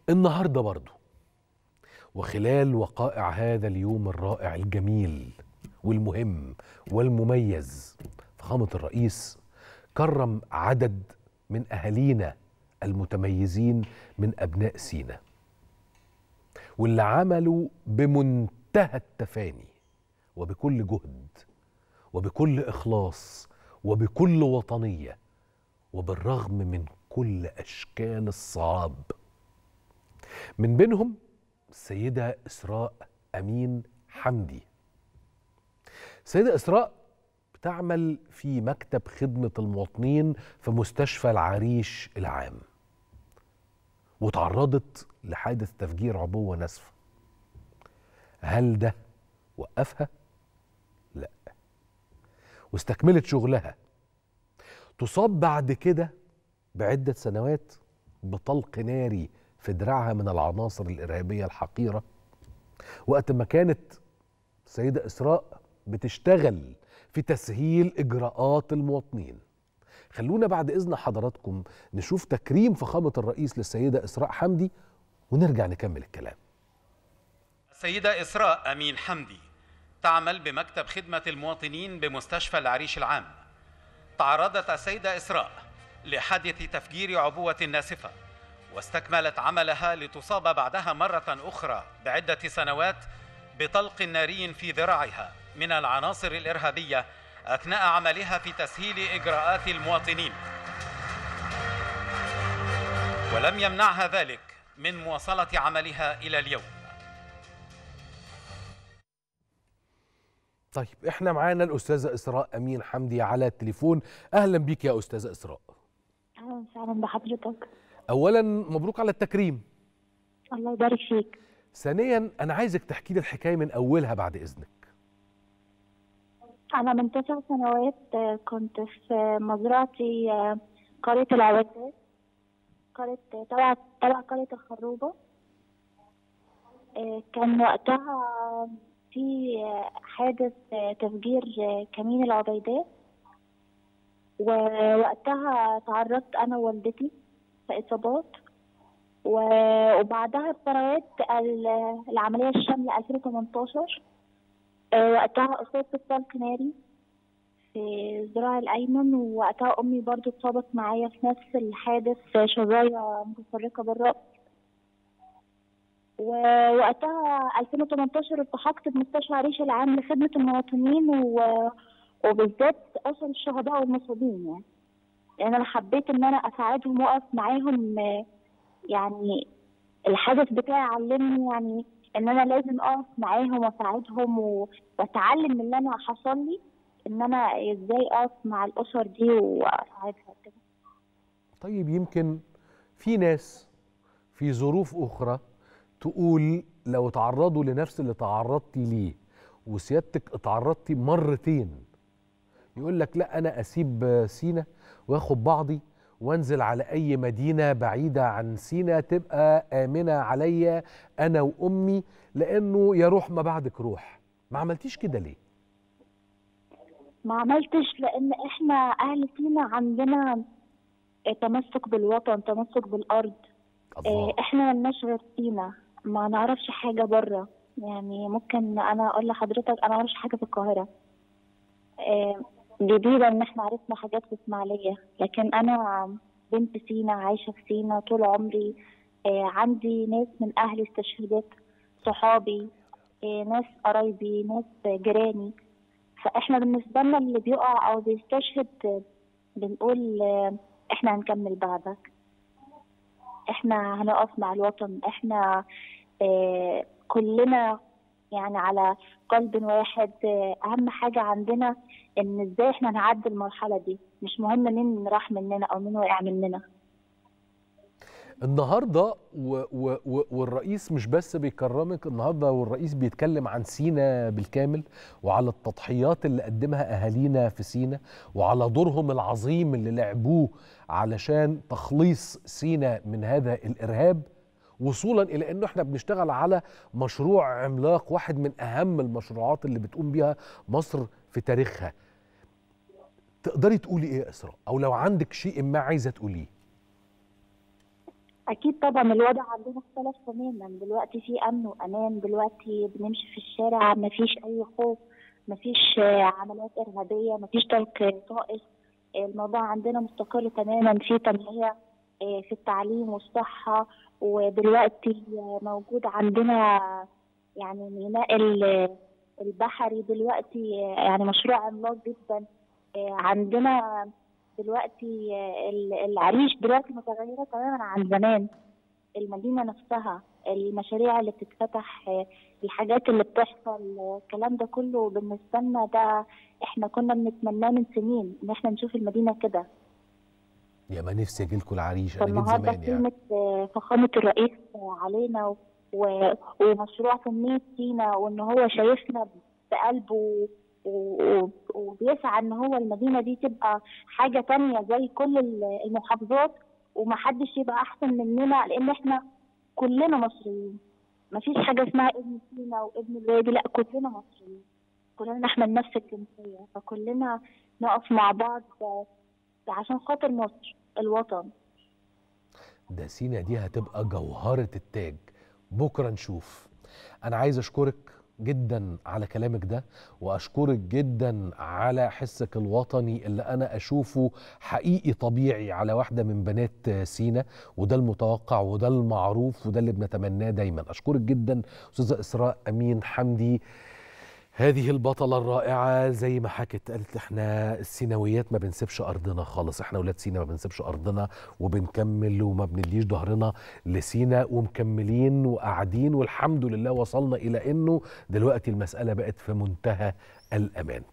النهارده برضو وخلال وقائع هذا اليوم الرائع الجميل والمهم والمميز فخامة الرئيس كرم عدد من أهالينا المتميزين من أبناء سينا واللي عملوا بمنتهى التفاني وبكل جهد وبكل إخلاص وبكل وطنية وبالرغم من كل أشكال الصعاب من بينهم السيدة إسراء أمين حمدي السيدة إسراء بتعمل في مكتب خدمة المواطنين في مستشفى العريش العام وتعرضت لحادث تفجير عبوة ناسفة هل ده وقفها؟ لا واستكملت شغلها تصاب بعد كده بعدة سنوات بطلق ناري في دراعها من العناصر الإرهابية الحقيرة وقت ما كانت السيدة إسراء بتشتغل في تسهيل إجراءات المواطنين خلونا بعد إذن حضراتكم نشوف تكريم فخامة الرئيس للسيدة إسراء حمدي ونرجع نكمل الكلام السيدة إسراء أمين حمدي تعمل بمكتب خدمة المواطنين بمستشفى العريش العام تعرضت السيدة إسراء لحادث تفجير عبوة ناسفة واستكملت عملها لتصاب بعدها مرة أخرى بعدة سنوات بطلق ناري في ذراعها من العناصر الإرهابية أثناء عملها في تسهيل إجراءات المواطنين ولم يمنعها ذلك من مواصلة عملها إلى اليوم طيب احنا معانا الأستاذة إسراء أمين حمدي على التليفون أهلا بيك يا أستاذة إسراء اهلا وسهلا بحضرتك أولا مبروك على التكريم الله يبارك فيك ثانيا أنا عايزك تحكي لي الحكاية من أولها بعد إذنك انا من تسع سنوات آه، كنت في مزرعتي آه، قرية العواتات قرية تبع تبع قرية الخروبة آه، كان وقتها في آه، حادث آه، تفجير آه، كمين العبيدات ووقتها تعرضت انا ووالدتي لإصابات و- وبعدها بسنوات ال- العملية الشاملة 2018 آه، وقتها أصبت بطلق ناري في الذراع الأيمن ووقتها أمي برضو اتصابت معايا في نفس الحادث شظايا متفرقة بالرأس ووقتها 2018 التحقت بمستشفى عريش العام لخدمة المواطنين و... وبالذات أسر الشهداء والمصابين يعني لأن أنا حبيت إن أنا أساعدهم وأقف معاهم آه، يعني الحدث بتاعي علمني يعني ان انا لازم اقف معاهم واساعدهم و- واتعلم من اللي انا حصل لي ان انا ازاي اقف مع الاسر دي واساعدها كده طيب يمكن في ناس في ظروف أخرى تقول لو تعرضوا لنفس اللي تعرضتي ليه وسيادتك اتعرضتي مرتين يقول لك لا أنا أسيب سينا وآخد بعضي وانزل على أي مدينة بعيدة عن سينا تبقى آمنة عليا أنا وأمي لأنه يا روح ما بعدك روح ما عملتيش كده ليه؟ ما عملتش لان احنا اهل سينا عندنا تمسك بالوطن تمسك بالارض الله آه، احنا مالناش غير سينا ما نعرفش حاجة بره يعني ممكن انا اقول لحضرتك انا ما اعرفش حاجة في القاهرة آه، جديدة ان احنا عرفنا حاجات في اسماعيلية لكن انا بنت سينا عايشة في سينا طول عمري آه، عندي ناس من اهلي استشهدت صحابي آه، ناس قرايبي ناس جيراني فاحنا بالنسبة لنا اللي بيقع او بيستشهد آه، بنقول آه، احنا هنكمل بعدك احنا هنقف مع الوطن احنا آه كلنا يعني على قلب واحد آه اهم حاجة عندنا ان ازاي احنا نعدي المرحلة دي مش مهم مين راح مننا او مين وقع مننا النهارده و و و والرئيس مش بس بيكرمك النهارده والرئيس بيتكلم عن سينا بالكامل وعلى التضحيات اللي قدمها اهالينا في سينا وعلى دورهم العظيم اللي لعبوه علشان تخليص سينا من هذا الارهاب وصولا الى انه احنا بنشتغل على مشروع عملاق واحد من اهم المشروعات اللي بتقوم بيها مصر في تاريخها تقدري تقولي ايه يا اسراء او لو عندك شيء ما عايزه تقوليه اكيد طبعا الوضع عندنا اختلف تماما دلوقتي في امن وامان دلوقتي بنمشي في الشارع ما فيش اي خوف ما فيش عمليات ارهابيه ما فيش ترك طائش الموضوع عندنا مستقر تماما في تنميه آه، في التعليم والصحه ودلوقتي موجود عندنا يعني ميناء ال- البحري دلوقتي آه، يعني مشروع عملاق جدا آه، عندنا دلوقتي آه، ال- العريش دلوقتي متغيرة تماما عن زمان المدينة نفسها المشاريع اللي بتتفتح آه، الحاجات اللي بتحصل آه، الكلام ده كله بالنسبة لنا ده احنا كنا بنتمناه من سنين ان احنا نشوف المدينة كده يا ما نفسي اجي لكم العريش انا جيت فالنهارده زمان يعني قيمة آه، فخامة الرئيس آه، علينا و- و- ومشروع تنمية سينا وإن هو شايفنا بقلبه و- و- وبيسعى إن هو المدينة دي تبقى حاجة تانية زي كل ال- المحافظات ومحدش يبقى أحسن مننا لأن إحنا كلنا مصريين مفيش حاجة اسمها ابن سينا وابن الوادي لا كلنا مصريين كلنا نحمل نفس الجنسية فكلنا نقف مع بعض آه، عشان خاطر مصر الوطن ده سينا دي هتبقى جوهرة التاج بكرة نشوف أنا عايز أشكرك جدا على كلامك ده وأشكرك جدا على حسك الوطني اللي أنا أشوفه حقيقي طبيعي على واحدة من بنات سينا وده المتوقع وده المعروف وده اللي بنتمناه دايما أشكرك جدا أستاذة إسراء أمين حمدي هذه البطلة الرائعة زي ما حكت قالت احنا السيناويات ما بنسيبش أرضنا خالص احنا ولاد سينا ما بنسيبش أرضنا وبنكمل وما بنديش ظهرنا لسينا ومكملين وقاعدين والحمد لله وصلنا إلى أنه دلوقتي المسألة بقت في منتهى الأمان